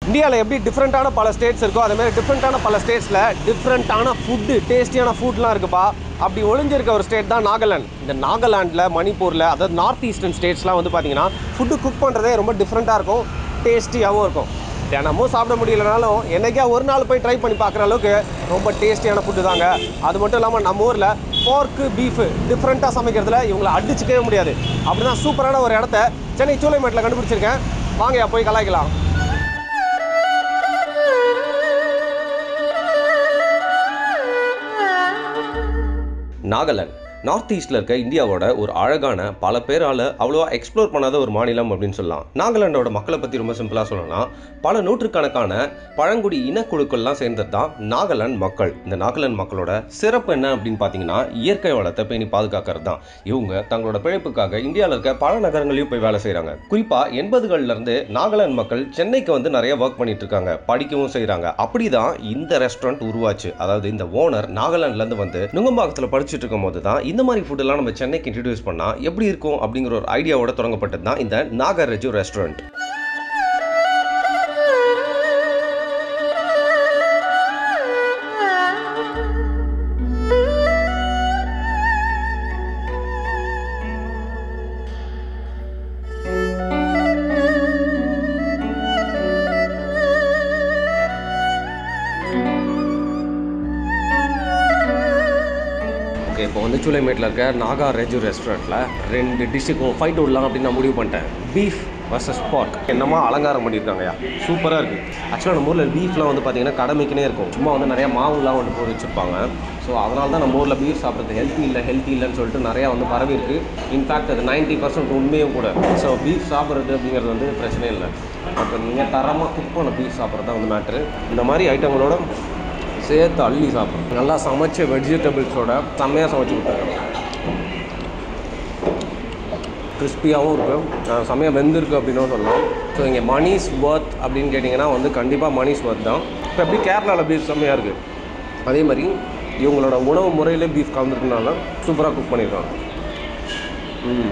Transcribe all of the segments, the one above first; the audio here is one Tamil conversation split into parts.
இந்தியாவில் எப்படி டிஃப்ரெண்ட்டான பல ஸ்டேட்ஸ் இருக்கோ அதே மாதிரி டிஃப்ரெண்ட்டான பல ஸ்டேட்ஸில் டிஃப்ரெண்ட்டான ஃபுட்டு டேஸ்டியான ஃபுட்லாம் இருக்குப்பா அப்படி ஒளிஞ்சிருக்க ஒரு ஸ்டேட் தான் நாகாலாந்து இந்த நாகாலாண்டில் மணிப்பூரில் அதாவது நார்த் ஈஸ்டர்ன் ஸ்டேட்ஸ்லாம் வந்து பார்த்தீங்கன்னா ஃபுட்டு குக் பண்ணுறதே ரொம்ப டிஃப்ரெண்ட்டாக இருக்கும் டேஸ்டியாகவும் இருக்கும் தினமும் சாப்பிட முடியலனாலும் என்னைக்கா ஒரு நாள் போய் ட்ரை பண்ணி பார்க்குற அளவுக்கு ரொம்ப டேஸ்டியான ஃபுட்டு தாங்க அது மட்டும் இல்லாமல் நம்ம ஊரில் போர்க்கு பீஃபு டிஃப்ரெண்ட்டாக சமைக்கிறதுல இவங்களை அடிச்சுக்கவே முடியாது அப்படி தான் சூப்பரான ஒரு இடத்த சென்னை சூளைமேட்டில் கண்டுபிடிச்சிருக்கேன் வாங்கயா போய் கலாய்க்கலாம் நாகாலாந்து நார்த் ஈஸ்டில் இருக்க இந்தியாவோட ஒரு அழகான பல பேரால் அவ்வளோவா எக்ஸ்ப்ளோர் பண்ணாத ஒரு மாநிலம் அப்படின்னு சொல்லலாம் நாகாலாண்டோட மக்களை பற்றி ரொம்ப சிம்பிளாக சொல்லலாம் பல நூற்றுக்கணக்கான பழங்குடி இனக்குழுக்கள்லாம் சேர்ந்தது தான் நாகாலாந்து மக்கள் இந்த நாகாலாந்து மக்களோட சிறப்பு என்ன அப்படின்னு பார்த்தீங்கன்னா இயற்கை வளத்தை பேணி பாதுகாக்கிறது தான் இவங்க தங்களோட பிழைப்புக்காக இந்தியாவில் இருக்க பல நகரங்களையும் போய் வேலை செய்கிறாங்க குறிப்பாக எண்பதுகள்ல இருந்து நாகாலாந்து மக்கள் சென்னைக்கு வந்து நிறைய ஒர்க் பண்ணிட்டு இருக்காங்க படிக்கவும் செய்கிறாங்க அப்படிதான் இந்த ரெஸ்டாரண்ட் உருவாச்சு அதாவது இந்த ஓனர் நாகாலாந்துலேருந்து வந்து நுங்கம்பாக்கத்தில் படிச்சுட்டு இருக்கும் போது தான் இந்த மாதிரி ஃபுட்டெல்லாம் நம்ம சென்னைக்கு இன்ட்ரடியூஸ் பண்ணால் எப்படி இருக்கும் அப்படிங்கிற ஒரு ஐடியாவோட தொடங்கப்பட்டது தான் இந்த நாகரஜு ரெஸ்டாரண்ட் ஓகே இப்போ வந்து சூளைமேட்டில் இருக்க நாகா ரெஜு ரெஸ்டாரண்ட்டில் ரெண்டு டிஷ்ஷுக்கும் ஃபைட் விடலாம் அப்படின்னு நான் முடிவு பண்ணிட்டேன் பீஃப் வர்சஸ் பார்க் என்னமா அலங்காரம் பண்ணியிருக்காங்கயா சூப்பராக இருக்குது ஆக்சுவலாக நம்ம ஊரில் பீஃப்லாம் வந்து பார்த்தீங்கன்னா கடமைக்குனே இருக்கும் சும்மா வந்து நிறைய மாவுலாம் வந்து போட்டு வச்சுருப்பாங்க ஸோ அதனால தான் நம்ம ஊரில் பீஃப் சாப்பிட்றது ஹெல்த்தி இல்லை ஹெல்த்தி இல்லைன்னு சொல்லிட்டு நிறையா வந்து பரவி இருக்குது இன்ஃபேக்ட் அது நைன்ட்டி பர்சன்ட் உண்மையும் கூட ஸோ பீஃப் சாப்பிட்றது அப்படிங்கிறது வந்து பிரச்சனை இல்லை அப்போ நீங்கள் தரமாக குக் பண்ண பீஃப் சாப்பிட்றது தான் வந்து மேட்ரு இந்த மாதிரி ஐட்டங்களோட சேர்த்து அள்ளி சாப்பிடும் நல்லா சமைச்ச வெஜிடபிள்ஸோட செம்மையாக சமைச்சு கொடுத்தாங்க கிறிஸ்பியாகவும் இருக்கும் அஹ் செம்மையாக வெந்திருக்கு அப்படின்னு சொல்லலாம் ஸோ இங்கே மணிஸ் ஒர்த் அப்படின்னு கேட்டிங்கன்னா வந்து கண்டிப்பாக மணிஸ் ஒர்த் தான் இப்போ எப்படி கேரளாவில் பீஃப் செம்மையாக இருக்குது அதே மாதிரி இவங்களோட உணவு முறையிலே பீஃப் கலந்துருக்கனால சூப்பராக குக் பண்ணியிருக்காங்க ம்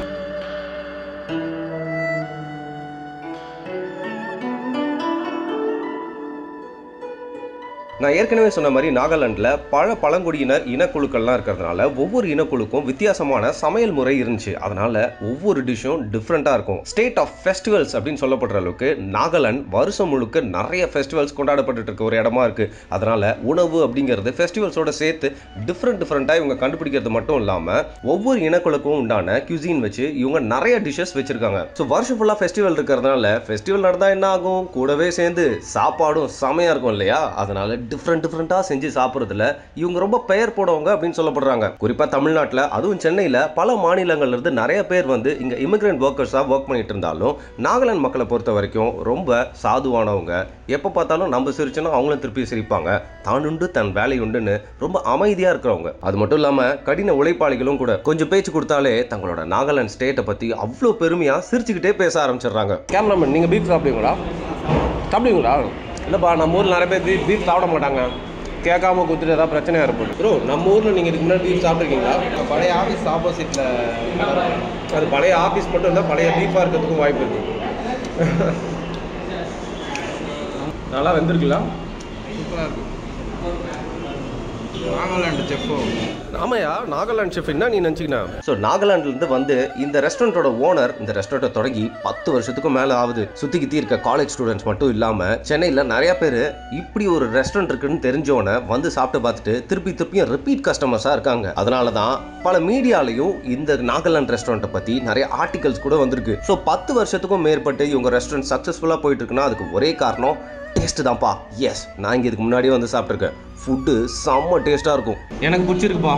நான் ஏற்கனவே சொன்ன மாதிரி நாகாலாண்டில் பல பழங்குடியினர் இனக்குழுக்கள்லாம் இருக்கிறதுனால ஒவ்வொரு இனக்குழுக்கும் வித்தியாசமான சமையல் முறை இருந்துச்சு அதனால ஒவ்வொரு டிஷ்ஷும் டிஃப்ரெண்ட்டாக இருக்கும் ஸ்டேட் ஆஃப் ஃபெஸ்டிவல்ஸ் அப்படின்னு சொல்லப்படுற அளவுக்கு நாகாலாந்து வருஷம் முழுக்க நிறைய ஃபெஸ்டிவல்ஸ் கொண்டாடப்பட்டு இருக்க ஒரு இடமா இருக்கு அதனால உணவு அப்படிங்கிறது ஃபெஸ்டிவல்ஸோட சேர்த்து டிஃப்ரெண்ட் டிஃப்ரெண்ட்டாக இவங்க கண்டுபிடிக்கிறது மட்டும் இல்லாமல் ஒவ்வொரு இனக்குழுக்கும் உண்டான cuisine வச்சு இவங்க நிறைய டிஷ்ஷஸ் வச்சிருக்காங்க ஸோ வருஷம் ஃபுல்லாக ஃபெஸ்டிவல் இருக்கிறதுனால ஃபெஸ்டிவல் நடந்தால் என்ன ஆகும் கூடவே சேர்ந்து சாப்பாடும் செமையாக இருக்கும் இல்லையா அதனால டிஃப்ரெண்ட் டிஃப்ரெண்ட்டாக செஞ்சு சாப்பிட்றதுல இவங்க ரொம்ப பெயர் போடவங்க அப்படின்னு சொல்லப்படுறாங்க குறிப்பாக தமிழ்நாட்டில் அதுவும் சென்னையில் பல மாநிலங்கள்ல இருந்து நிறைய பேர் வந்து இங்கே இமிகிரண்ட் ஒர்க்கர்ஸாக ஒர்க் பண்ணிட்டு இருந்தாலும் நாகாலாந்து மக்களை பொறுத்த வரைக்கும் ரொம்ப சாதுவானவங்க எப்போ பார்த்தாலும் நம்ம சிரிச்சோன்னா அவங்களும் திருப்பி சிரிப்பாங்க தான் உண்டு தன் வேலை உண்டுன்னு ரொம்ப அமைதியாக இருக்கிறவங்க அது மட்டும் இல்லாமல் கடின உழைப்பாளிகளும் கூட கொஞ்சம் பேச்சு கொடுத்தாலே தங்களோட நாகாலாந்து ஸ்டேட்டை பற்றி அவ்வளோ பெருமையாக சிரிச்சுக்கிட்டே பேச ஆரம்பிச்சிடுறாங்க கேமராமேன் நீங்கள் பீஃப் சாப்பிடுவீங்களா சாப்பிடுவீங்களா இல்லைப்பா நம்ம ஊரில் நிறைய பேர் பீஃப் பீஃப் சாப்பிட மாட்டாங்க கேட்காம கொடுத்துட்டு ஏதாவது பிரச்சனையாக இருக்கும் ப்ரோ நம்ம ஊரில் நீங்கள் இதுக்கு முன்னாடி பீஃப் சாப்பிட்ருக்கீங்களா பழைய ஆஃபீஸ் ஆப்போசிட்டில் அது பழைய ஆஃபீஸ் மட்டும் இல்லை பழைய பீஃபாக இருக்கிறதுக்கும் வாய்ப்பு இருக்கு நல்லா வெந்திருக்குல்ல சூப்பராக இருக்கும் நாகாலாண்டு செஃப்போ ஆமாயா நாகாலாந்து ஷெஃப் என்ன நீ நினச்சிக்கினா ஸோ நாகாலாந்துலேருந்து வந்து இந்த ரெஸ்டாரண்ட்டோட ஓனர் இந்த ரெஸ்டாரண்ட்டை தொடங்கி பத்து வருஷத்துக்கும் மேலே ஆகுது சுற்றி கித்தி இருக்க காலேஜ் ஸ்டூடெண்ட்ஸ் மட்டும் இல்லாமல் சென்னையில் நிறைய பேர் இப்படி ஒரு ரெஸ்டாரண்ட் இருக்குன்னு தெரிஞ்சவன வந்து சாப்பிட்டு பார்த்துட்டு திருப்பி திருப்பியும் ரிப்பீட் கஸ்டமர்ஸாக இருக்காங்க அதனால தான் பல மீடியாலையும் இந்த நாகாலாந்து ரெஸ்டாரண்ட்டை பற்றி நிறைய ஆர்டிகல்ஸ் கூட வந்திருக்கு ஸோ பத்து வருஷத்துக்கும் மேற்பட்டு இவங்க ரெஸ்டாரண்ட் சக்ஸஸ்ஃபுல்லாக போயிட்டு இருக்குன்னா அதுக்கு ஒரே காரணம் டேஸ்ட் தான்ப்பா எஸ் நான் இங்கே இதுக்கு முன்னாடியே வந்து சாப்பிட்ருக்கேன் ஃபுட்டு செம்ம டேஸ்ட்டாக இருக்கும் எனக்கு பிடிச்சிருக்குப்பா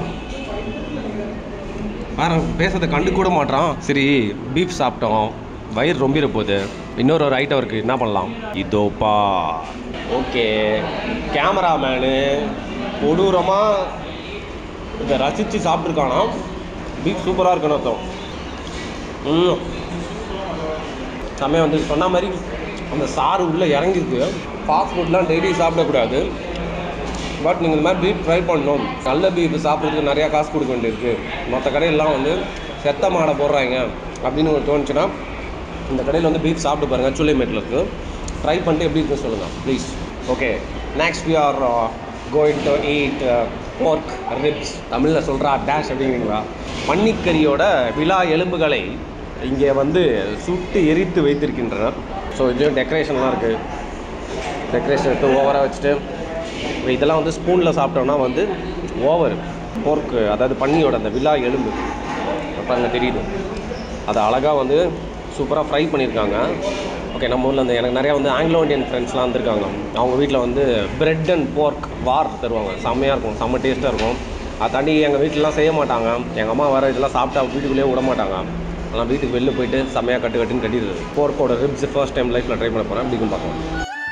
வேற பேசுறதை கண்டு கூட மாட்டான் சரி பீஃப் சாப்பிட்டோம் வயிறு ரொம்பிட போகுது இன்னொரு ஒரு ஐட்டம் இருக்குது என்ன பண்ணலாம் இதோப்பா ஓகே கேமராமேனு கொடூரமாக இதை ரசித்து சாப்பிட்ருக்கானா பீஃப் சூப்பராக இருக்குன்னு அர்த்தம் ம் செம்மையாக வந்து சொன்ன மாதிரி அந்த சாறு உள்ளே இறங்கிருக்கு ஃபாஸ்ட் ஃபுட்லாம் டெய்லி சாப்பிடக்கூடாது பட் நீங்கள் இந்த மாதிரி பீஃப் ட்ரை பண்ணணும் நல்ல பீஃப் சாப்பிட்றதுக்கு நிறையா காசு கொடுக்க வேண்டியிருக்கு மற்ற கடையெல்லாம் வந்து செத்த மாடை போடுறாங்க அப்படின்னு ஒரு தோணுச்சுன்னா இந்த கடையில் வந்து பீஃப் சாப்பிட்டு பாருங்கள் சூளைமேட்டில் இருக்குது ட்ரை பண்ணிட்டு எப்படி இருக்குன்னு சொல்லுங்கள் please okay next we are going to eat pork ribs தமிழில் சொல்கிறா டேஷ் அப்படிங்கிறீங்களா பன்னிக்கறியோட விழா எலும்புகளை இங்கே வந்து சுட்டு எரித்து வைத்திருக்கின்றனர் ஸோ இதுலேயும் டெக்கரேஷன்லாம் இருக்குது டெக்கரேஷன் எடுத்து ஓவராக வச்சுட்டு இப்ப இதெல்லாம் வந்து ஸ்பூனில் சாப்பிட்டோம்னா வந்து ஓவர் போர்க்கு அதாவது பன்னியோட அந்த விழா எலும்பு பாருங்க தெரியுது அதை அழகாக வந்து சூப்பராக ஃப்ரை பண்ணியிருக்காங்க ஓகே நம்ம ஊரில் வந்து எனக்கு நிறையா வந்து ஆங்கிலோ இண்டியன் ஃப்ரெண்ட்ஸ்லாம் வந்திருக்காங்க அவங்க வீட்டில் வந்து பிரெட் அண்ட் போர்க் வார் தருவாங்க செம்மையாக இருக்கும் செம்ம டேஸ்ட்டாக இருக்கும் அதை தாண்டி எங்கள் வீட்டிலலாம் செய்ய மாட்டாங்க எங்கள் அம்மா வேறு இதெல்லாம் சாப்பிட்டா வீட்டுக்குள்ளேயே விட மாட்டாங்க ஆனால் வீட்டுக்கு வெளில போயிட்டு செம்மையாக கட்டு கட்டுன்னு கட்டிடுறது போர்க்கோட ரிப்ஸ் ஃபர்ஸ்ட் டைம் லைஃப்பில் ட்ரை பண்ண போகிறேன் அப்படிக்கும் பார்க்கலாம்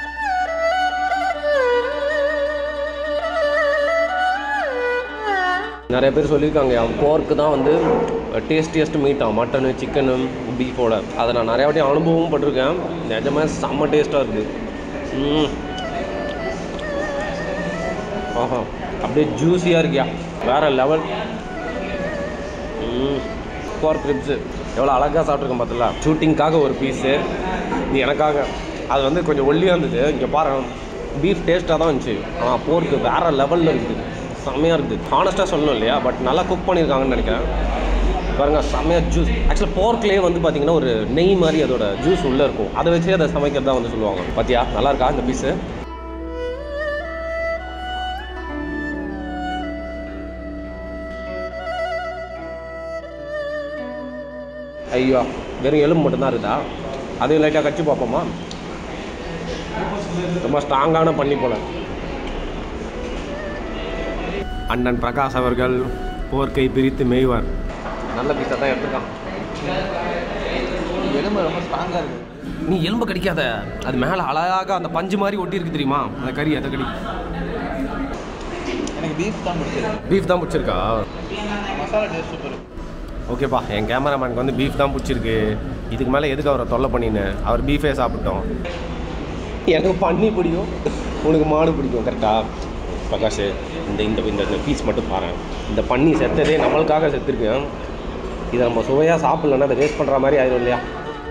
நிறைய பேர் சொல்லியிருக்காங்க போர்க்கு தான் வந்து டேஸ்டியஸ்ட் மீட்டாக மட்டனு சிக்கனு பீஃபோட அதை நான் நிறைய வாட்டி அனுபவமும் பட்டிருக்கேன் நிஜமாக செம்ம டேஸ்ட்டாக இருக்குது ம். ஆஹா அப்படியே ஜூஸியாக இருக்கியா வேற லெவல் போர்க் ரிப்ஸு எவ்வளோ அழகாக சாப்பிட்ருக்கேன் பார்த்தல ஷூட்டிங்காக ஒரு பீஸு இது எனக்காக அது வந்து கொஞ்சம் ஒல்லியாக இருந்தது இங்கே பாரு பீஃப் டேஸ்ட்டாக தான் இருந்துச்சு ஆனால் போர்க்கு வேறு லெவலில் இருக்குது செம்மையாக இருக்குது ஹானஸ்ட்டாக சொல்லணும் இல்லையா பட் நல்லா குக் பண்ணியிருக்காங்கன்னு நினைக்கிறேன் பாருங்க செம்மையாக ஜூஸ் ஆக்சுவலாக போர்க்லேயே வந்து பார்த்தீங்கன்னா ஒரு நெய் மாதிரி அதோட ஜூஸ் உள்ளே இருக்கும் அதை வச்சே அதை சமைக்கிறதா வந்து சொல்லுவாங்க பார்த்தியா நல்லா இருக்கா இந்த பீஸு ஐயோ வெறும் எலும்பு மட்டும்தான் இருக்குதா அதையும் லைட்டாக கச்சி பார்ப்போமா ரொம்ப ஸ்ட்ராங்கான பண்ணி போல அண்ணன் பிரகாஷ் அவர்கள் போர்க்கை பிரித்து மேய்வார் நல்ல பீஸாக தான் எடுத்துக்கான் எலும்பு ரொம்ப ஸ்ட்ராங்காக இருக்குது நீ எலும்பு கடிக்காத அது மேலே அழகாக அந்த பஞ்சு மாதிரி ஒட்டி இருக்கு தெரியுமா அந்த கறி அதை கடி எனக்கு பீஃப் தான் பிடிச்சிருக்கு பீஃப் தான் பிடிச்சிருக்கா மசாலா டேஸ்ட் சூப்பர் ஓகேப்பா என் கேமராமேனுக்கு வந்து பீஃப் தான் பிடிச்சிருக்கு இதுக்கு மேலே எதுக்கு அவரை தொல்லை பண்ணின்னு அவர் பீஃபே சாப்பிட்டோம் எனக்கு பண்ணி பிடிக்கும் உனக்கு மாடு பிடிக்கும் கரெக்டா பிரகாஷ் இந்த இந்த இந்த இந்த பீஸ் மட்டும் பாரு இந்த பண்ணி செத்ததே நம்மளுக்காக செத்துருக்கு இதை நம்ம சுவையாக சாப்பிட்லன்னா அதை வேஸ்ட் பண்ணுற மாதிரி ஆயிடும் இல்லையா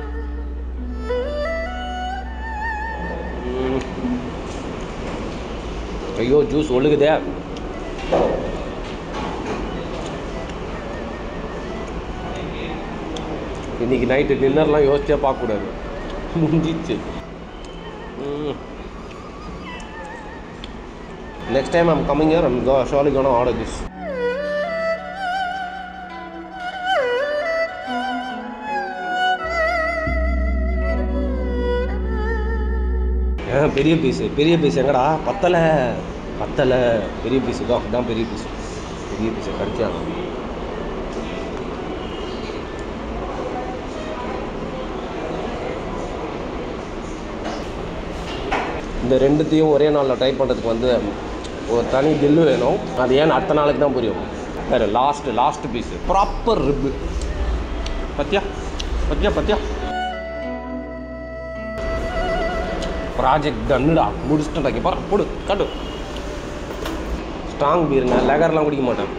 ம். ஐயோ ஜூஸ் ஒழுகுதே இன்னைக்கு நைட்டு டின்னர்லாம் யோசிச்சே பார்க்கக்கூடாது முடிஞ்சிச்சு next time I'm coming here I'm ஷோலி கோன ஆர்டர் திஸ் பெரிய பீஸு பெரிய பீஸ் எங்கடா பத்தலை பத்தலை பெரிய பீஸு தான் தான் பெரிய பீஸ் பெரிய பீஸை கடிச்சாங்க இந்த ரெண்டுத்தையும் ஒரே நாளில் ட்ரை பண்ணுறதுக்கு வந்து ஒரு தனி பில்லு வேணும் அது ஏன் அடுத்த நாளுக்கு தான் புரியும் வேறு last last piece proper rib பத்தியா பத்தியா பத்தியா ப்ராஜெக்ட் டன்னுடா முடிச்சுட்டா பாரு போடு காட்டு ஸ்ட்ராங் பீருங்க லெகர்லாம் குடிக்க மாட்டேன்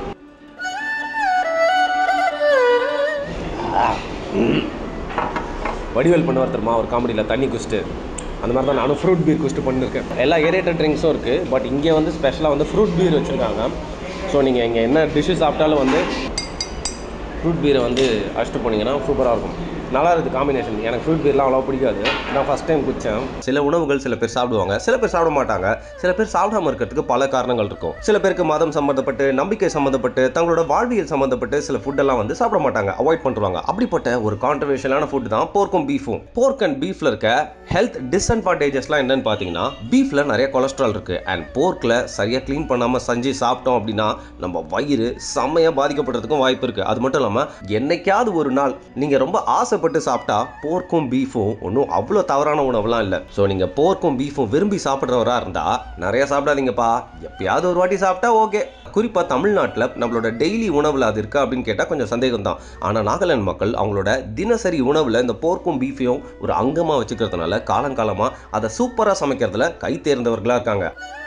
ஆ, ம். வடிவேல் பண்ணுவார் தெரியுமா ஒரு காமெடியில் தண்ணி குடிச்சிட்டு அந்த மாதிரி தான் நானும் ஃப்ரூட் பீர் குடிச்சிட்டு பண்ணியிருக்கேன் எல்லா ஏரேட்டட் ட்ரிங்க்ஸும் இருக்குது பட் இங்கே வந்து ஸ்பெஷலாக வந்து ஃப்ரூட் பீர் வச்சுருக்காங்க ஸோ நீங்கள் இங்கே என்ன டிஷ்ஷு சாப்பிட்டாலும் வந்து ஃப்ரூட் பீரை வந்து அடிச்சுட்டு போனீங்கன்னா சூப்பராக இருக்கும் நல்லா இருக்குது காம்பினேஷன் எனக்கு ஃப்ரூட் பீர்லாம் அவ்வளோ பிடிக்காது நான் ஃபஸ்ட் டைம் குடித்தேன் சில உணவுகள் சில பேர் சாப்பிடுவாங்க சில பேர் சாப்பிட மாட்டாங்க சில பேர் சாப்பிடாம இருக்கிறதுக்கு பல காரணங்கள் இருக்கும் சில பேருக்கு மதம் சம்மந்தப்பட்டு நம்பிக்கை சம்மந்தப்பட்டு தங்களோட வாழ்வியல் சம்மந்தப்பட்டு சில ஃபுட்டெல்லாம் வந்து சாப்பிட மாட்டாங்க அவாய்ட் பண்ணுவாங்க அப்படிப்பட்ட ஒரு கான்ட்ரவர்ஷியலான ஃபுட் தான் போர்க்கும் பீஃபும் போர்க் அண்ட் பீஃப்ல இருக்க ஹெல்த் டிஸ்அட்வான்டேஜஸ்லாம் என்னன்னு பார்த்தீங்கன்னா பீஃப்ல நிறைய கொலஸ்ட்ரால் இருக்கு அண்ட் போர்க்கில் சரியாக க்ளீன் பண்ணாமல் செஞ்சு சாப்பிட்டோம் அப்படின்னா நம்ம வயிறு செம்மையாக பாதிக்கப்படுறதுக்கும் வாய்ப்பு இருக்கு அது மட்டும் இல்லாமல் என்னைக்காவது ஒரு நாள் நீங்கள் ரொம்ப ஆசைப்பட்டு சாப்பிட்டா போர்க்கும் பீஃபும் ஒன்றும் அவ்வளோ தவறான உணவுலாம் இல்லை ஸோ நீங்கள் போர்க்கும் பீஃபும் விரும்பி சாப்பிட்றவரா இருந்தால் நிறைய சாப்பிடாதீங்கப்பா எப்பயாவது ஒரு வாட்டி சாப்பிட்டா ஓகே குறிப்பாக தமிழ்நாட்டில் நம்மளோட டெய்லி உணவில் அது இருக்கா அப்படின்னு கேட்டால் கொஞ்சம் சந்தேகம் தான் ஆனால் நாகாலாந்து மக்கள் அவங்களோட தினசரி உணவில் இந்த போர்க்கும் பீஃபையும் ஒரு அங்கமாக வச்சுக்கிறதுனால காலங்காலமாக அதை சூப்பராக சமைக்கிறதுல கை தேர்ந்தவர்களாக இருக்காங்க